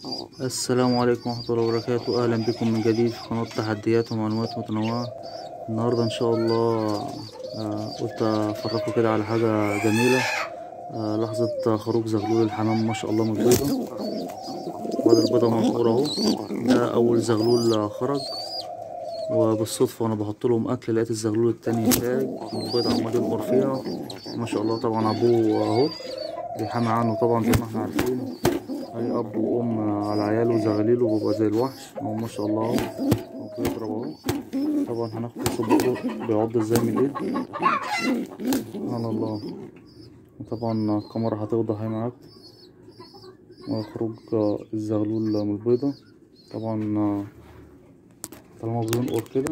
السلام عليكم ورحمة الله وبركاته أهلا بكم من جديد في قناة تحديات ومعلومات متنوعة النهاردة إن شاء الله آه، قلت أفرجكم كده على حاجة جميلة آه، لحظة خروج زغلول الحمام ما شاء الله من البيضة وادي البيضة منقورة أهو ده أول زغلول خرج وبالصدفة وأنا بحط لهم أكل لقيت الزغلول التاني تاج البيض عمال ينقر فيها ما شاء الله طبعا أبوه أهو بيحامي عنه طبعا زي ما احنا عارفين اي اب وام على عياله زغليله بيبقى زي الوحش اهو ما شاء الله اهو اهو بيضرب اهو طبعا هناخد صباعه بيعض ازاي من الايد سبحان الله وطبعا الكاميرا هتوضح اهي معاك وخروج الزغلول من البيضة طبعا طالما بينقر كده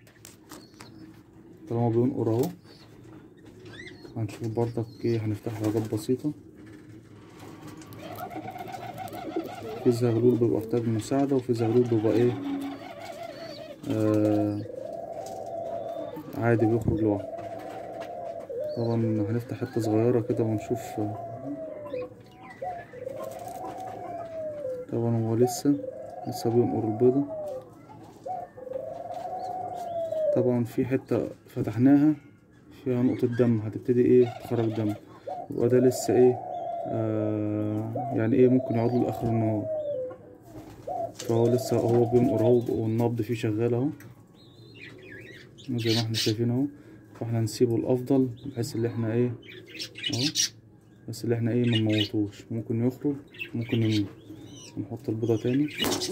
طالما بينقر اهو هنشوف برضك ايه هنفتح حاجات بسيطة في زغلول بيبقى محتاج مساعدة وفي زغلول بيبقى ايه آه عادي بيخرج لوحده طبعا هنفتح حتة صغيرة كده ونشوف طبعا هو لسه لسه بينقر البيضة طبعا في حتة فتحناها فيها نقطة دم هتبتدي ايه تخرج دم يبقى ده لسه ايه آه يعني ايه ممكن يقعد له لاخر النهار فهو لسه هو بينقر اهو والنبض فيه شغال اهو زي ما احنا شايفين اهو فاحنا نسيبه الافضل بحيث ان احنا ايه اهو بس اللي احنا ايه منموتوش ممكن يخرج ممكن يموت نحط البيضة تاني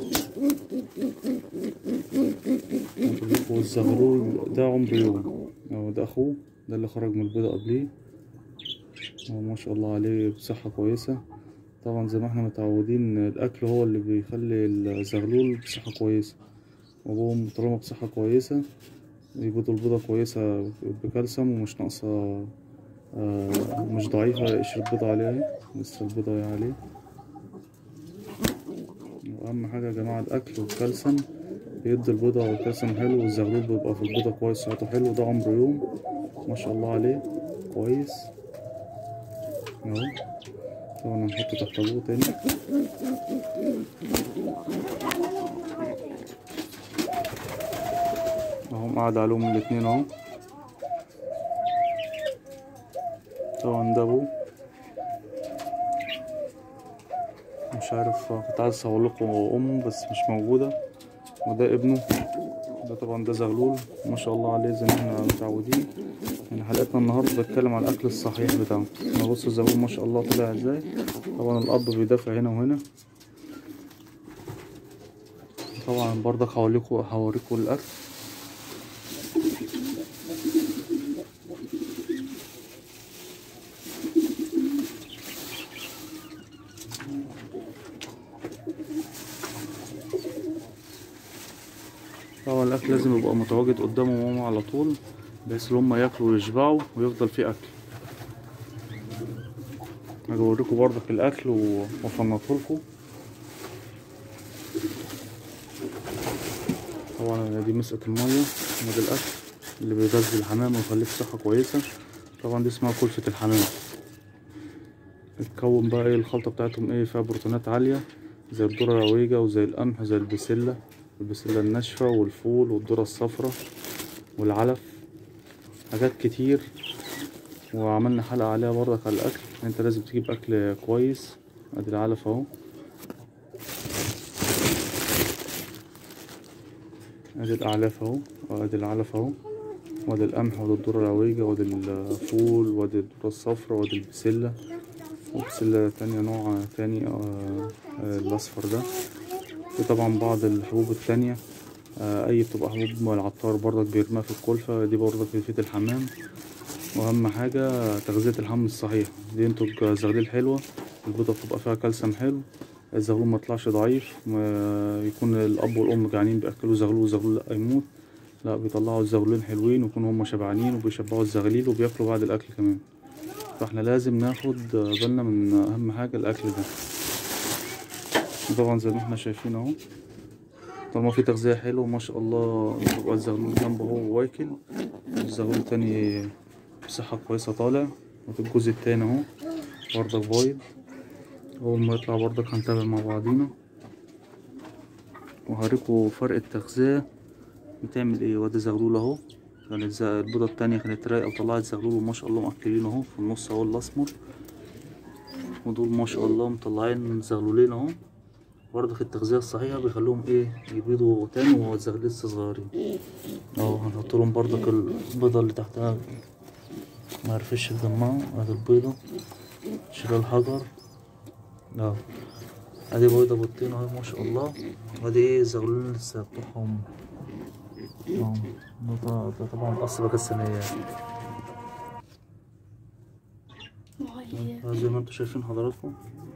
والزغلول ده عمر يوم اهو ده اخوه ده اللي خرج من البيضة قبليه هو ما شاء الله عليه بصحة كويسة طبعا زي ما احنا متعودين الاكل هو اللي بيخلي الزغلول بصحة كويسة وابوهم طالما بصحة كويسة يبيضوا البيضة كويسة بكالسيوم ومش ناقصة آه مش ضعيفة قشر البيضة عليها لسه البيضة عليه واهم حاجة يا جماعة الاكل والكالسيوم بيدي البيضة كالسيوم حلو والزغلول بيبقى في البيضة كويس صحته حلو ده عمره يوم ما شاء الله عليه كويس اهو طبعا هنحطه تحت ابوه تاني اهو قاعد عليهم الاتنين اهو طبعا ده ابوه مش عارف كنت عايز اصور لكم امه بس مش موجوده وده ابنه ده طبعا ده زغلول ما شاء الله عليه زي ما احنا متعودين يعني حلقتنا النهارده بتكلم على الاكل الصحيح بتاعه نبص الزغلول ما شاء الله طلع ازاي طبعا الاب بيدافع هنا وهنا طبعا برضك هوريكم هوريكم الاكل طبعا الاكل لازم يبقى متواجد قدامهم هما على طول بحيث ان هما ياكلوا ويشبعوا ويفضل فيه اكل هاجي اوريكم برضك الاكل وافنطه لكم طبعا دي مسقة المية وده الاكل اللي بيغذي الحمام ويخليه في صحة كويسة طبعا دي اسمها كلفة الحمام تكون بقى ايه الخلطة بتاعتهم ايه فيها بروتينات عالية زي الذرة العويجة وزي القمح زي البسلة البسلة الناشفة والفول والذرة الصفراء والعلف حاجات كتير وعملنا حلقة عليها برضك على الأكل انت لازم تجيب أكل كويس ادي العلف اهو ادي الأعلاف اهو وادي العلف اهو وادي القمح وادي الذرة العويجة وادي الفول وادي الذرة الصفراء وادي البسلة وبسلة تانية نوع تاني آه الأصفر ده وطبعا بعض الحبوب التانية آه أي بتبقى حبوب العطار برضك بيرميها في الكلفة دي برضك بتفيد الحمام وأهم حاجة تغذية الحمام الصحيح دي ينتج زغلول حلوة البيضة بتبقى فيها كالسيوم حلو الزغلول مطلعش ضعيف يكون الأب والأم جعانين بيأكلوا زغلول والزغلول لأ يموت لأ بيطلعوا الزغلولين حلوين ويكونوا هما شبعانين وبيشبعوا الزغاليل وبياكلوا بعد الأكل كمان فاحنا لازم ناخد بالنا من أهم حاجة الأكل ده طبعا زي ما احنا شايفين اهو طالما في تغذية حلوة ما شاء الله يبقى الزغلول جنبه هو واكل الزغلول التاني بصحة كويسة طالع وفي الجزء التاني اهو برضك بايض أول ما يطلع برضك هنتابع مع بعضينا وهوريكوا فرق التغذية بتعمل ايه وادي زغلول اهو كانت ز- البيضة التانية كانت رايقة وطلعت زغلول وما شاء الله مأكلين اهو في النص اهو الأسمر ودول ما شاء الله مطلعين زغلولين اهو برضه في التغذية الصحيحة بيخلوهم ايه يبيضوا تاني وهو الزغلول لسه صغيرين اهو هنحط لهم برضك البيضة اللي تحتها معرفش تجمعوا ادي البيضة شيل الحجر اهو ادي بيضة بيضتين اهو ما شاء الله وادي ايه الزغلول لسه بتوعهم اهو ده طبعا- ده طبعا قص بكسنية مية زي ما انتم شايفين حضراتكم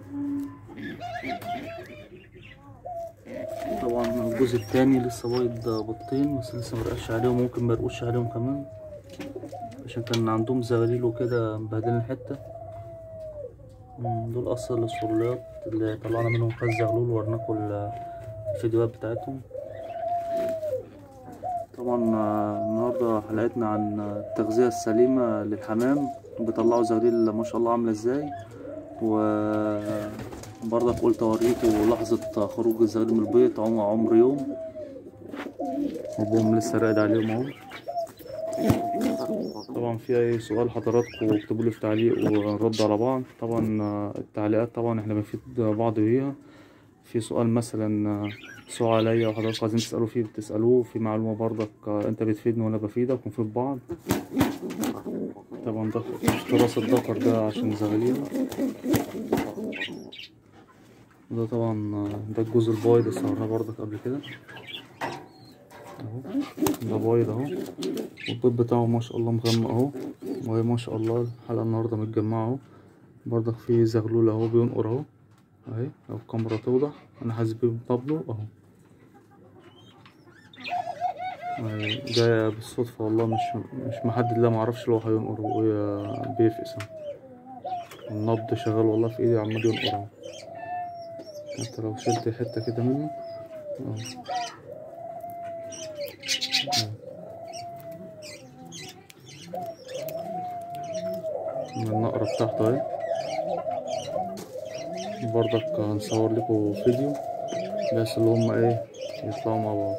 طبعا الجزء التاني لسه بيض بيضتين بس لسه مرقش عليهم ممكن مرقوش عليهم كمان عشان كان عندهم زغاليل وكده مبهدلين الحتة مم، دول أصل الصليات اللي طلعنا منهم كذا زغلول وورناكم ال- الفيديوهات بتاعتهم طبعا آه، النهاردة حلقتنا عن التغذية السليمة للحمام بيطلعوا زغاليل ما شاء الله عاملة ازاي وبرضك قلت اوريكم لحظة خروج الزغاليل من البيض عمر عمر يوم ابوهم لسه راقد عليهم اهو طبعا في اي سؤال حضراتكم اكتبوا لي في تعليق ونرد على بعض طبعا آه، التعليقات طبعا احنا بنفيد بعض بيها في سؤال مثلا آه، سؤال عليا وحضراتكم عايزين تسألوا فيه بتسألوه في معلومة برضك آه، انت بتفيدني وانا بفيدك ونفيد بعض طبعا ده افتراس الذكر ده عشان زغاليل ده طبعا آه، ده الجزء البايض اللي صورناه برضك قبل كده اهو ده بايض اهو والبيض بتاعه ما شاء الله مغمق اهو وهي ما شاء الله الحلقة النهاردة متجمعة اهو برضك في زغلول اهو بينقر اهو اهي لو الكاميرا توضح انا حاسس بيه بطبله اهو أهي جاية بالصدفة والله مش مش محدد لا معرفش لو هينقر وهي بيفقس اهو النبض شغال والله في ايدي عمال ينقر اهو حتى لو شلت حتة كده منه اهو أهو. من النقرة بتاعته اهي برضك هنصور لكم فيديو بس اللي هما ايه يطلعوا مع بعض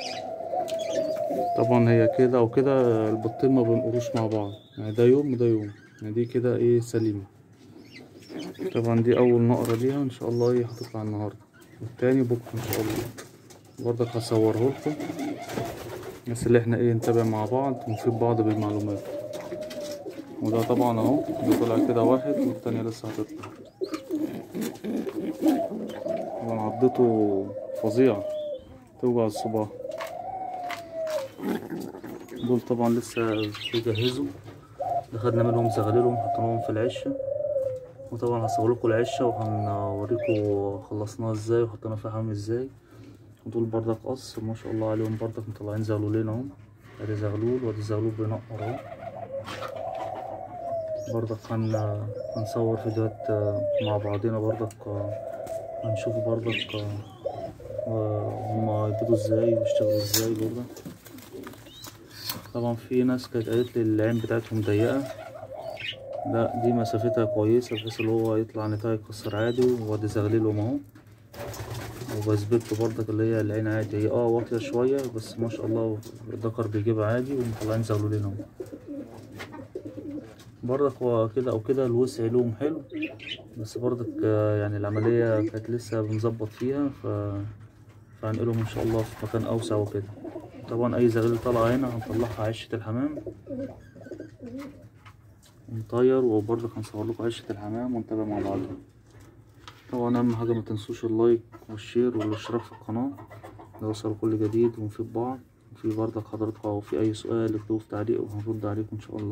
طبعا هي كده او كده البطين ما بينقروش مع بعض يعني ده يوم وده يوم يعني دي كده ايه سليمة طبعا دي اول نقرة ليها ان شاء الله ايه هتطلع النهاردة والتاني بكرة ان شاء الله برضك هصوره لكم بس اللي احنا ايه نتابع مع بعض ونفيد بعض بالمعلومات وده طبعا اهو ده طلع كده واحد والتانية لسه هتطلع طبعا عضته فظيعة توجع الصباع دول طبعا لسه بيجهزوا ده خدنا منهم زغللهم حطيناهم في العشة وطبعا هصور لكم العشة وهنوريكم خلصناها ازاي وحطينا فيها حمام ازاي ودول بردك قص ما شاء الله عليهم بردك مطلعين زغلولين اهو ادي زغلول وادي زغلول بينقر اهو بردك هن... هنصور فيديوهات آه، مع بعضنا بردك آه، هنشوف بردك آه، آه، هما يبيضوا ازاي ويشتغلوا ازاي بردك طبعا في ناس كانت قالت لي العين بتاعتهم ضيقة لا دي مسافتها كويسة بحيث اللي هو يطلع نتايج يكسر عادي وادي زغللهم اهو وبثبت له برضك اللي هي العين عادي هي اه واطية شوية بس ما شاء الله الذكر بيجيبها عادي ومطلعين زغلولين اهو برضك هو كده او كده الوسع لهم حلو بس برضك آه، يعني العملية كانت لسه بنظبط فيها ف فهنقلهم ان شاء الله في مكان اوسع وكده طبعا اي زغلول طالعة هنا هنطلعها عشة الحمام نطير وبرضك هنصور لكم عشة الحمام ونتابع مع بعض طبعا اهم حاجة ما تنسوش اللايك والشير والاشتراك في القناة ليوصل كل جديد ونفيد بعض وفي برضك حضراتكم او في اي سؤال اكتبوه في تعليق وهنرد عليكم ان شاء الله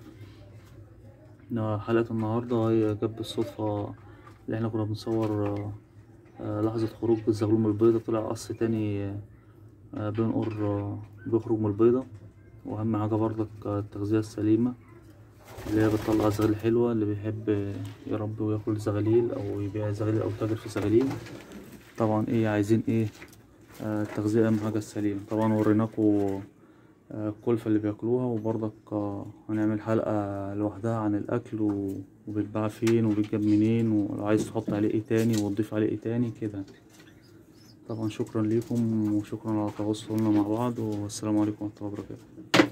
إن حلقة النهاردة هي جت بالصدفة اللي احنا كنا بنصور آه، آه، لحظة خروج الزغلول من البيضة طلع قص تاني آه، بينقر آه، بيخرج من البيضة وأهم حاجة برضك آه، التغذية السليمة اللي هي بتطلع زغاليل حلوة اللي بيحب يربي وياكل زغاليل أو يبيع زغاليل أو يتاجر في زغاليل طبعا ايه عايزين ايه آه، التغذية أهم حاجة السليمة طبعا وريناكوا آه، الكلفة اللي بياكلوها وبرضك آه، هنعمل حلقة لوحدها عن الأكل و- وبيتباع فين وبيتجاب منين ولو عايز تحط عليه ايه تاني وتضيف عليه ايه تاني كده طبعا شكرا ليكم وشكرا على تواصلنا مع بعض والسلام عليكم ورحمة الله وبركاته